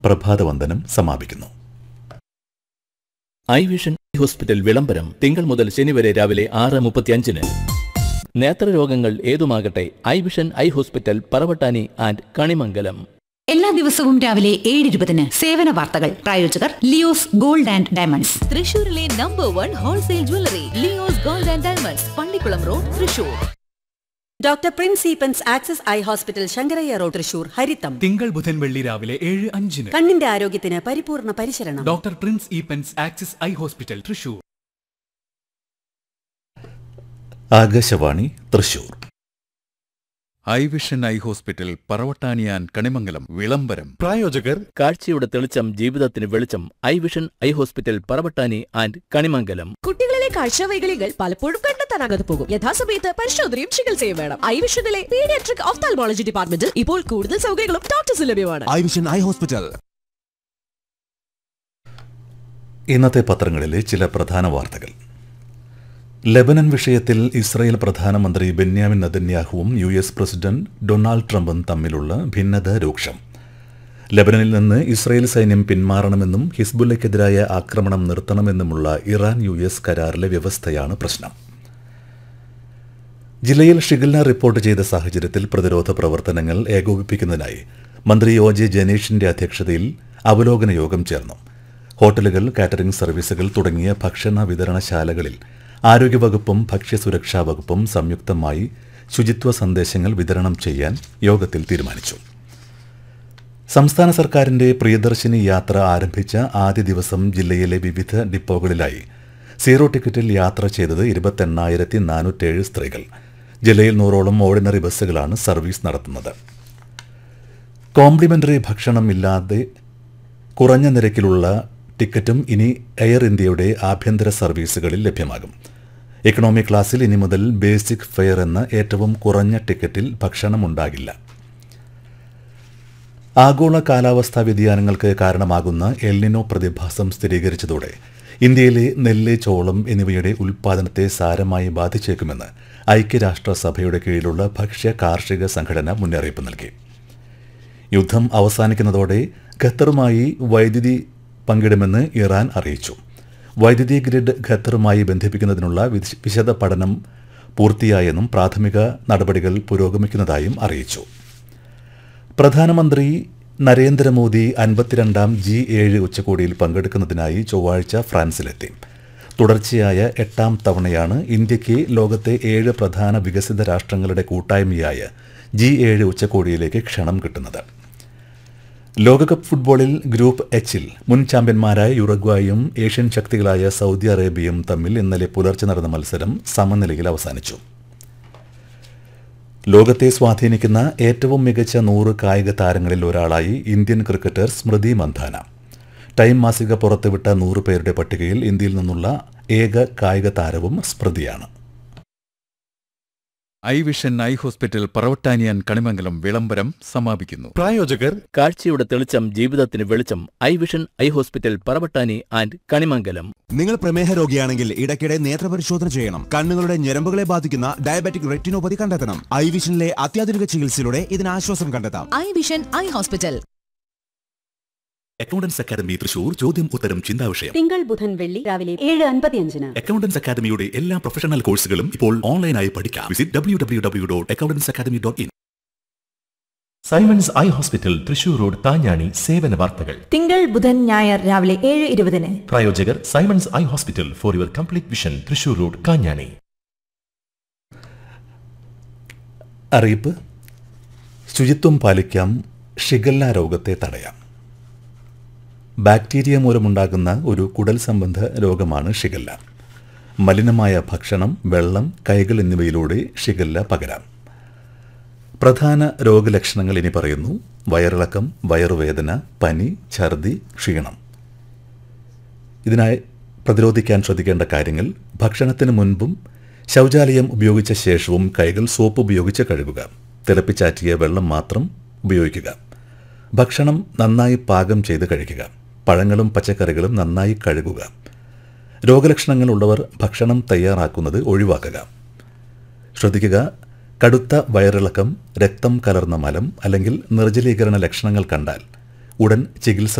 പ്രഭാതവന്ദനം സമാപിക്കുന്നു I vision hospital വിളംബരം തിങ്കൾ മുതൽ ശനി വരെ രാവിലെ ആറ് മുപ്പത്തിയഞ്ചിന് നേത്രരോഗങ്ങൾ ഏതുമാകട്ടെ eye vision eye hospital Paravattani and Kanimangalam എല്ലാ ദിവസവും രാവിലെ ഏഴ് ഇരുപതിന് സേവന വാർത്തകൾ പ്രായോജകർ ലിയോസ് ഗോൾഡ് ആൻഡ് ഡയമണ്ട്സ് തൃശൂരിലെ number one wholesale jewellery Leo's gold and diamonds Pallikkulam road Thrissur doctor Prince Eappens access eye hospital Shankaraiah road Thrissur ഹരിത്തം തിങ്കൾ ബുധൻ വെള്ളി രാവിലെ ഏഴ് അഞ്ചിന് കണ്ണിന്റെ ആരോഗ്യത്തിന് പരിപൂർണ പരിശരണം doctor Prince Eappens axis eye hospital Thrissur Akashvani Thrissur eye vision eye hospital പറവട്ടാനിയാൻ കണിമംഗലം വിളംബരം പ്രായോജകർ കാഴ്ചയുടെ തെളിച്ചം ജീവിതത്തിന് വെളിച്ചം eye vision eye hospital Paravattani and Kanimangalam കുട്ടികളിലെ കാഴ്ചവൈകല്യങ്ങൾ പലപ്പോഴും കണ്ടെത്താനാകാതെ പോകും യഥാസമയത്ത് പരിശോധനയും ചികിത്സയും വേണം ഐവിഷനിലെ പീഡിയാട്രിക് ഓഫ്താൽമോളജി ഡിപ്പാർട്ട്മെന്റിൽ ഇപ്പോൾ കൂടുതൽ സൗകര്യങ്ങളും ഡോക്ടേഴ്സ് ലഭ്യമാണ് ഐ വിഷൻ ഐ ഹോസ്പിറ്റൽ ഇന്നത്തെ പത്രങ്ങളിലെ ചില പ്രധാന വാർത്തകൾ ലെബനൻ വിഷയത്തിൽ ഇസ്രായേൽ പ്രധാനമന്ത്രി ബെന്യാമിൻ നദന്യാഹുവും യു എസ് പ്രസിഡന്റ് ഡൊണാൾഡ് ട്രംപും തമ്മിലുള്ള ഭിന്നത രൂക്ഷം ലെബനനിൽ നിന്ന് ഇസ്രായേൽ സൈന്യം പിന്മാറണമെന്നും ഹിസ്ബുല്ലയ്ക്കെതിരായ ആക്രമണം നിർത്തണമെന്നുമുള്ള ഇറാൻ യു എസ് കരാറിലെ വ്യവസ്ഥയാണ് പ്രശ്നം ജില്ലയിൽ ഷിഗല്ല റിപ്പോർട്ട് ചെയ്ത സാഹചര്യത്തിൽ പ്രതിരോധ പ്രവർത്തനങ്ങൾ ഏകോപിപ്പിക്കുന്നതിനായി മന്ത്രി ഒ ജെ ജനീഷിന്റെ അധ്യക്ഷതയിൽ അവലോകന യോഗം ചേർന്നു ഹോട്ടലുകൾ കാറ്ററിംഗ് സർവീസുകൾ തുടങ്ങിയ ഭക്ഷണ വിതരണശാലകളിൽ ആരോഗ്യവകുപ്പും ഭക്ഷ്യസുരക്ഷാ വകുപ്പും സംയുക്തമായി ശുചിത്വ സന്ദേശങ്ങൾ വിതരണം ചെയ്യാൻ യോഗത്തിൽ തീരുമാനിച്ചു സംസ്ഥാന സർക്കാരിന്റെ പ്രിയദർശിനി യാത്ര ആരംഭിച്ച ആദ്യ ദിവസം ജില്ലയിലെ വിവിധ ഡിപ്പോകളിലായി സീറോ ടിക്കറ്റിൽ യാത്ര ചെയ്തത് ഇരുപത്തെണ്ണായിരത്തി നാനൂറ്റേഴ് സ്ത്രീകൾ ജില്ലയിൽ നൂറോളം ഓർഡിനറി ബസ്സുകളാണ് സർവീസ് നടത്തുന്നത് കോംപ്ലിമെന്ററി ഭക്ഷണം ഇല്ലാതെ കുറഞ്ഞ നിരക്കിലുള്ള ടിക്കറ്റും ഇനി എയർ ഇന്ത്യയുടെ ആഭ്യന്തര സർവീസുകളിൽ ലഭ്യമാകും എക്കണോമി ക്ലാസ്സിൽ ഇനി മുതൽ ബേസിക് ഫെയർ എന്ന ഏറ്റവും കുറഞ്ഞ ടിക്കറ്റിൽ ഭക്ഷണമുണ്ടാകില്ല ആഗോള കാലാവസ്ഥാ വ്യതിയാനങ്ങൾക്ക് കാരണമാകുന്ന എൽനിനോ പ്രതിഭാസം സ്ഥിരീകരിച്ചതോടെ ഇന്ത്യയിലെ നെല്ല് ചോളം എന്നിവയുടെ ഉൽപ്പാദനത്തെ സാരമായി ബാധിച്ചേക്കുമെന്ന് ഐക്യരാഷ്ട്രസഭയുടെ കീഴിലുള്ള ഭക്ഷ്യ കാർഷിക സംഘടന മുന്നറിയിപ്പ് നൽകി യുദ്ധം അവസാനിക്കുന്നതോടെ ഖത്തറുമായി വൈദ്യുതി പങ്കിടുമെന്ന് ഇറാൻ അറിയിച്ചു വൈദ്യുതി ഗ്രിഡ് ഖത്തറുമായി ബന്ധിപ്പിക്കുന്നതിനുള്ള വിശ- വിശദ പഠനം പൂർത്തിയായെന്നും പ്രാഥമിക നടപടികൾ പുരോഗമിക്കുന്നതായും അറിയിച്ചു പ്രധാനമന്ത്രി നരേന്ദ്രമോദി അൻപത്തിരണ്ടാം ജി ഏഴ് ഉച്ചകോടിയിൽ പങ്കെടുക്കുന്നതിനായി ചൊവ്വാഴ്ച ഫ്രാൻസിലെത്തി തുടർച്ചയായ എട്ടാം തവണയാണ് ഇന്ത്യയ്ക്ക് ലോകത്തെ ഏഴ് പ്രധാന വികസിത രാഷ്ട്രങ്ങളുടെ കൂട്ടായ്മയായ ജി ഏഴ് ഉച്ചകോടിയിലേക്ക് ക്ഷണം കിട്ടുന്നത് ലോകകപ്പ് ഫുട്ബോളിൽ ഗ്രൂപ്പ് എച്ചിൽ മുൻ ചാമ്പ്യന്മാരായ യുറഗ്വായും ഏഷ്യൻ ശക്തികളായ സൗദി അറേബ്യയും തമ്മിൽ ഇന്നലെ പുലർച്ചെ നടന്ന മത്സരം സമനിലയിൽ അവസാനിച്ചു ലോകത്തെ സ്വാധീനിക്കുന്ന ഏറ്റവും മികച്ച നൂറ് കായിക താരങ്ങളിൽ ഒരാളായി Indian cricketer Smriti Mandhana Time മാസിക പുറത്തുവിട്ട നൂറ് പേരുടെ പട്ടികയിൽ ഇന്ത്യയിൽ നിന്നുള്ള ഏക കായിക താരവും സ്മൃതിയാണ് ഐ വിഷൻ ഐ ഹോസ്പിറ്റൽ പറവട്ടാനിയാൻ കണിമംഗലം വിളംബരം സമാപിക്കുന്നു പ്രായോജകർ കാഴ്ചയുടെ തെളിച്ചം ജീവിതത്തിന് വെളിച്ചം eye vision eye hospital Paravattani and Kanimangalam നിങ്ങൾ പ്രമേഹ രോഗിയാണെങ്കിൽ ഇടയ്ക്കിടെ നേത്രപരിശോധന ചെയ്യണം കണ്ണുകളുടെ ഞരമ്പുകളെ ബാധിക്കുന്ന ഡയബറ്റിക് റെറ്റിനോപ്പതി കണ്ടെത്തണം ഐ വിഷനിലെ അത്യാധുനിക ചികിത്സയിലൂടെ ഇതിന് ആശ്വാസം കണ്ടെത്താം eye vision eye hospital accountants academy Thrissur ചോദ്യം ഉത്തരം ചിന്താ വിഷയം തിങ്കൾ ബുധൻ വെള്ളി രാവിലെ ഏഴ് അൻപത്തിയഞ്ചിന് അക്കൗണ്ടൻസ് അക്കാദമിയുടെ എല്ലാ പ്രൊഫഷണൽ കോഴ്സുകളും ഇപ്പോൾ ഓൺലൈനായി പഠിക്കാം visit W W W dot accountants academy dot in Simons eye hospital Thrissur road Thanjani സേവന വാർത്തകൾ തിങ്കൾ ബുധൻ ഞായർ രാവിലെ ഏഴ് ഇരുപതിന് പ്രായോജകർ Simons eye hospital for your complete vision Thrissur road Kanjani അറിയിപ്പ് ശുചിത്വം പാലിക്കാം ഷിഗല്ല രോഗത്തെ തടയാം ബാക്ടീരിയ മൂലമുണ്ടാകുന്ന ഒരു കുടൽ സംബന്ധ രോഗമാണ് ഷിഗല്ല മലിനമായ ഭക്ഷണം വെള്ളം കൈകൾ എന്നിവയിലൂടെ ഷിഗല്ല പകരാം പ്രധാന രോഗലക്ഷണങ്ങൾ ഇനി പറയുന്നു വയറിളക്കം വയറുവേദന പനി ഛർദി ക്ഷീണം ഇതിനായി പ്രതിരോധിക്കാൻ ശ്രദ്ധിക്കേണ്ട കാര്യങ്ങൾ ഭക്ഷണത്തിന് മുൻപും ശൗചാലയം ഉപയോഗിച്ച ശേഷവും കൈകൾ സോപ്പ് ഉപയോഗിച്ച് കഴുകുക തിളപ്പിച്ചാറ്റിയ വെള്ളം മാത്രം ഉപയോഗിക്കുക ഭക്ഷണം നന്നായി പാകം ചെയ്ത് കഴിക്കുക പഴങ്ങളും പച്ചക്കറികളും നന്നായി കഴുകുക രോഗലക്ഷണങ്ങൾ ഉള്ളവർ ഭക്ഷണം തയ്യാറാക്കുന്നത് ഒഴിവാക്കുക ശ്രദ്ധിക്കുക കടുത്ത വയറിളക്കം രക്തം കലർന്ന മലം അല്ലെങ്കിൽ നിർജ്ജലീകരണ ലക്ഷണങ്ങൾ കണ്ടാൽ ഉടൻ ചികിത്സ